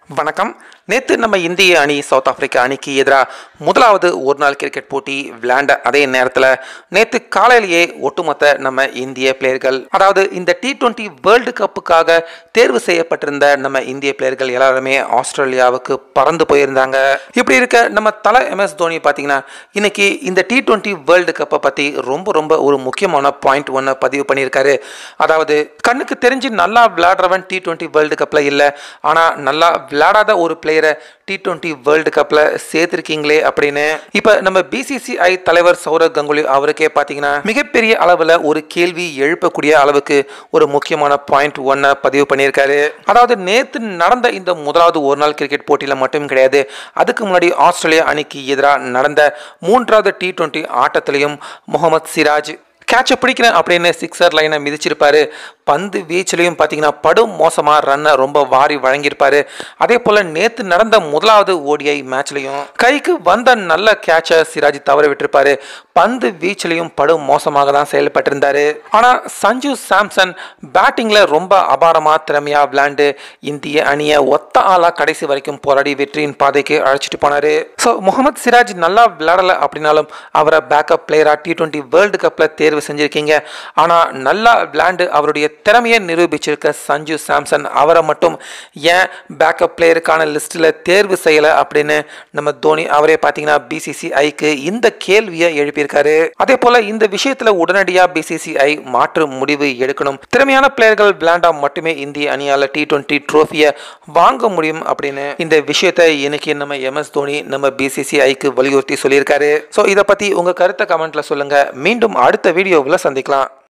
வணக்கம் நேற்று நம்ம இந்திய அணி சவுத் ஆப்பிரிக்கா அணிக்கு எதிராக முதலாவது ஒரு நாள் கிரிக்கெட் போட்டி விளையாண்ட அதே நேரத்தில் நேற்று காலையிலேயே ஒட்டுமொத்த நம்ம இந்திய பிளேயர்கள் அதாவது இந்த டி டுவெண்ட்டி வேர்ல்டு கப்புக்காக தேர்வு செய்யப்பட்டிருந்த நம்ம இந்திய பிளேயர்கள் எல்லாருமே ஆஸ்திரேலியாவுக்கு பறந்து போயிருந்தாங்க இப்படி இருக்க நம்ம தலை எம்எஸ் தோனி பார்த்தீங்கன்னா இன்னைக்கு இந்த டி டுவெண்ட்டி வேர்ல்டு கப்பை பற்றி ரொம்ப ரொம்ப ஒரு முக்கியமான பாயிண்ட் ஒன்று பதிவு பண்ணியிருக்காரு அதாவது கண்ணுக்கு தெரிஞ்சு நல்லா விளையாடுறவன் டி டுவெண்ட்டி வேர்ல்டு கப்பில் இல்லை ஆனால் நல்லா விளையாடாத ஒரு பிளேயரை டி டுவெண்ட்டி வேர்ல்டு கப்பில் சேர்த்துருக்கீங்களே அப்படின்னு இப்போ நம்ம பிசிசிஐ தலைவர் சௌரவ் கங்குலி அவருக்கே பார்த்தீங்கன்னா மிகப்பெரிய அளவில் ஒரு கேள்வி எழுப்பக்கூடிய அளவுக்கு ஒரு முக்கியமான பாயிண்ட் ஒன்றை பதிவு பண்ணியிருக்காரு அதாவது நேற்று நடந்த இந்த முதலாவது ஒரு நாள் கிரிக்கெட் போட்டியில் மட்டும் கிடையாது அதுக்கு முன்னாடி ஆஸ்திரேலியா அணிக்கு எதிராக நடந்த மூன்றாவது டி டுவெண்ட்டி ஆட்டத்திலையும் முகமது சிராஜ் கேட்சை பிடிக்கிறேன் அப்படின்னு சிக்ஸர் லைனை மிதிச்சிருப்பாரு பந்து வீச்சிலையும் பார்த்தீங்கன்னா படும் மோசமாக ரன்னை ரொம்ப வாரி வழங்கியிருப்பாரு அதே போல் நேற்று நடந்த முதலாவது ஓடிஐ மேட்ச்லையும் கைக்கு வந்த நல்ல கேட்சை சிராஜ் தவற விட்டிருப்பாரு பந்து வீச்சிலையும் படும் மோசமாக தான் செயல்பட்டிருந்தாரு ஆனால் சஞ்சு சாம்சன் பேட்டிங்கில் ரொம்ப அபாரமாக திறமையாக விளையாண்டு இந்திய அணியை ஒத்த ஆளாக கடைசி வரைக்கும் போராடி வெற்றியின் பாதைக்கு அழைச்சிட்டு போனார் ஸோ முகமது சிராஜ் நல்லா விளையாடலை அப்படின்னாலும் அவரை பேக்கப் பிளேயராக டி டுவெண்ட்டி வேர்ல்டு கப்பில் தேர்வு செஞ்சுருக்கீங்க ஆனால் நல்லா விளையாண்டு அவருடைய திறமையை நிரூபிச்சிருக்க சஞ்சு சாம்சன் அவரை மட்டும் ஏன் பேக்கப் பிளேயருக்கான லிஸ்ட்டில் தேர்வு செய்யலை அப்படின்னு நம்ம தோனி அவரே பார்த்தீங்கன்னா பிசிசிஐக்கு இந்த கேள்வியை எழுப்பியிருக்காரு அதே போல் இந்த விஷயத்தில் உடனடியாக பிசிசிஐ மாற்று முடிவு எடுக்கணும் திறமையான பிளேயர்கள் விளையாண்டா மட்டுமே இந்திய அணியால் டி டுவெண்ட்டி ட்ரோஃபியை வாங்க முடியும் அப்படின்னு இந்த விஷயத்தை இன்னைக்கு நம்ம எம்எஸ் தோனி நம்ம பிசிசிஐக்கு வலியுறுத்தி சொல்லியிருக்காரு ஸோ இதை பற்றி உங்கள் கருத்தை கமெண்ட்டில் சொல்லுங்கள் மீண்டும் அடுத்த வீடியோவில் சந்திக்கலாம்